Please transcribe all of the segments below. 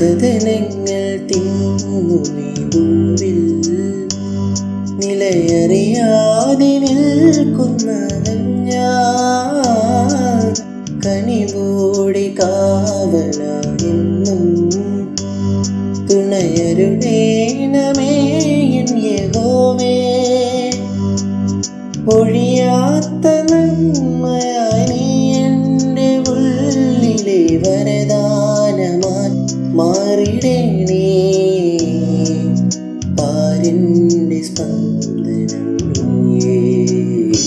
ഗഗനങ്ങൾ തിങ്ങുമീ ഭൂവിൽ നിലയറിയാതെ നിൽക്കുന്നവൻ ഞാൻ കനിവോടെ കാവലായെന്നും തുണയരുടേണമേ എൻ യഹോവേ ഒഴിയാത്ത നന്മയായി നീ എൻ്റെ ഉള്ളിലെ വരദാനമായി മാറിടേണേ പാരിൻ്റെ സ്പന്ദനം നീയേ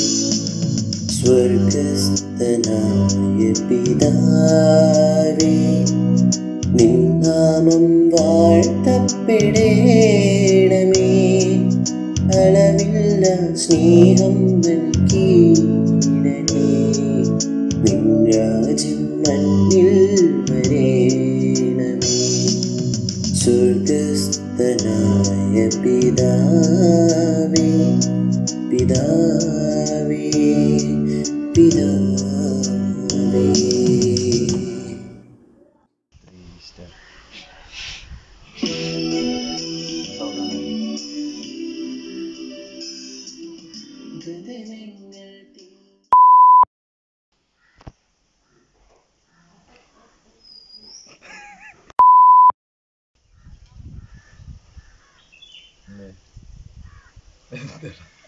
സ്വർഗസ്ഥനായ പിതാവേ നിന്നാമം വാഴ്ത്തപ്പെടേണമേ അളവില്ല സ്നേഹം നൽകിയിടണേ നിൻ രാജ്യം മണ്ണിൽ വരേണമേ സ്വർഗസ്ഥനായ പിതാവേ പിതാവേ പിതാവേ ഗഗനങ്ങൾ തീ എന്ത്?